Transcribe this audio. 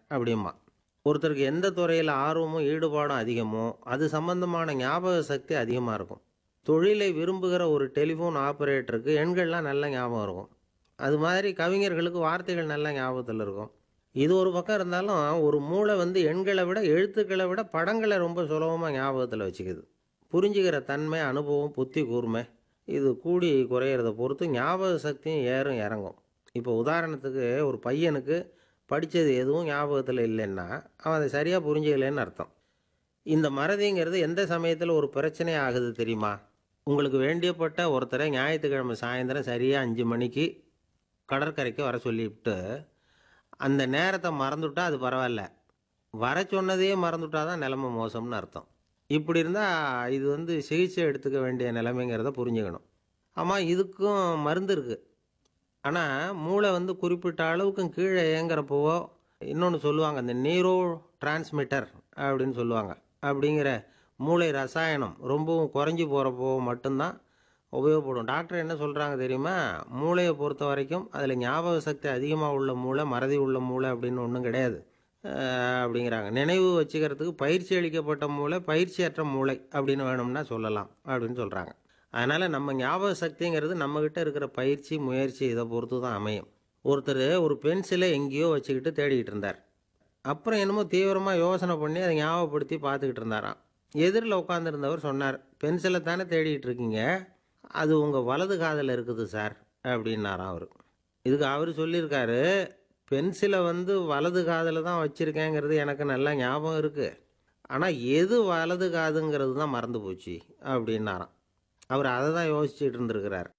அப்படிமா ஒருத்தருக்கு எந்த துறையில் ஆர்வமும் ஈடுபாடும் அதிகமோ அது சம்பந்தமான ஞாபக சக்தி அதிகமாக இருக்கும் தொழிலை விரும்புகிற ஒரு டெலிஃபோன் ஆப்ரேட்டருக்கு எண்கள்லாம் நல்ல ஞாபகம் இருக்கும் அது மாதிரி கவிஞர்களுக்கு வார்த்தைகள் நல்ல ஞாபகத்தில் இருக்கும் இது ஒரு பக்கம் இருந்தாலும் ஒரு மூளை வந்து எண்களை விட எழுத்துக்களை விட படங்களை ரொம்ப சுலபமாக ஞாபகத்தில் வச்சுக்குது புரிஞ்சுக்கிற தன்மை அனுபவம் புத்தி கூர்மை இது கூடி குறையிறத பொறுத்து ஞாபக சக்தியும் ஏறும் இறங்கும் இப்போ உதாரணத்துக்கு ஒரு பையனுக்கு படித்தது எதுவும் ஞாபகத்தில் இல்லைன்னா அவன் அதை சரியாக புரிஞ்சுக்கலைன்னு அர்த்தம் இந்த மறதிங்கிறது எந்த சமயத்தில் ஒரு பிரச்சனை ஆகுது தெரியுமா உங்களுக்கு வேண்டியப்பட்ட ஒருத்தரை ஞாயிற்றுக்கிழமை சாயந்தரம் சரியாக அஞ்சு மணிக்கு கடற்கரைக்கு வர சொல்லிவிட்டு அந்த நேரத்தை மறந்துவிட்டா அது பரவாயில்ல வர சொன்னதையே மறந்துவிட்டா தான் நிலைமை மோசம்னு அர்த்தம் இப்படி இருந்தால் இது வந்து சிகிச்சை எடுத்துக்க வேண்டிய நிலைமைங்கிறத புரிஞ்சுக்கணும் ஆமாம் இதுக்கும் மருந்து இருக்குது ஆனால் மூளை வந்து குறிப்பிட்ட அளவுக்கும் கீழே இயங்குறப்போவோ இன்னொன்று சொல்லுவாங்க இந்த நீரோ டிரான்ஸ்மிட்டர் அப்படின்னு சொல்லுவாங்க அப்படிங்கிற மூளை ரசாயனம் ரொம்பவும் குறைஞ்சி போகிறப்போ மட்டும்தான் உபயோகப்படும் டாக்டர் என்ன சொல்கிறாங்க தெரியுமா மூளையை பொறுத்த வரைக்கும் அதில் ஞாபக சக்தி அதிகமாக உள்ள மூளை மறதி உள்ள மூளை அப்படின்னு ஒன்றும் கிடையாது அஹ் அப்படிங்கிறாங்க நினைவு வச்சுக்கிறதுக்கு பயிற்சி அளிக்கப்பட்ட மூளை பயிற்சியற்ற மூளை அப்படின்னு வேணும்னா சொல்லலாம் அப்படின்னு சொல்கிறாங்க அதனால் நம்ம ஞாபக சக்திங்கிறது நம்மக்கிட்ட இருக்கிற பயிற்சி முயற்சி இதை பொறுத்து தான் அமையும் ஒருத்தர் ஒரு பென்சிலை எங்கேயோ வச்சுக்கிட்டு தேடிக்கிட்டு இருந்தார் அப்புறம் என்னமோ தீவிரமாக யோசனை பண்ணி அதை ஞாபகப்படுத்தி பார்த்துக்கிட்டு இருந்தாராம் எதிரில் உட்காந்துருந்தவர் சொன்னார் பென்சிலை தானே தேடிக்கிட்டு இருக்கீங்க அது உங்கள் வலது காதில் இருக்குது சார் அப்படின்னாராம் அவர் இதுக்கு அவர் சொல்லியிருக்காரு பென்சிலை வந்து வலது காதில் தான் வச்சுருக்கேங்கிறது எனக்கு நல்லா ஞாபகம் இருக்குது ஆனால் எது வலது காதுங்கிறது தான் மறந்து போச்சு அப்படின்னாராம் அவர் அதை தான் யோசிச்சுட்டு இருந்திருக்கிறார்